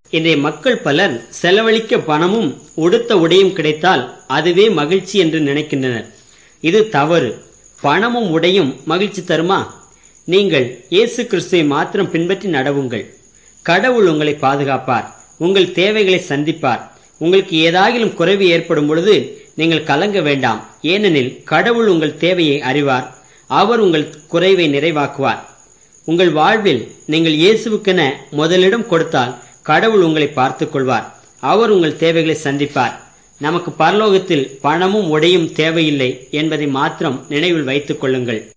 இன்றைய மக்கள் பலர் செலவழிக்க பணமும் உடுத்த உடையும் கிடைத்தால் அதுவே மகிழ்ச்சி என்று நினைக்கின்றனர் இது தவறு பணமும் உடையும் மகிழ்ச்சி தருமா நீங்கள் இயேசு கிறிஸ்துவை மாத்திரம் பின்பற்றி நடவுங்கள் கடவுள் உங்களை பாதுகாப்பார் உங்கள் தேவைகளை சந்திப்பார் உங்களுக்கு ஏதாகிலும் குறைவு ஏற்படும் பொழுது நீங்கள் கலங்க வேண்டாம் ஏனெனில் கடவுள் உங்கள் தேவையை அறிவார் அவர் உங்கள் குறைவை நிறைவாக்குவார் உங்கள் வாழ்வில் நீங்கள் இயேசுவுக்கென முதலிடம் கொடுத்தால் கடவுள் உங்களை பார்த்துக் கொள்வார் அவர் உங்கள் தேவைகளை சந்திப்பார் நமக்கு பரலோகத்தில் பணமும் உடையும் தேவையில்லை என்பதை மாத்திரம் நினைவில் வைத்துக் கொள்ளுங்கள்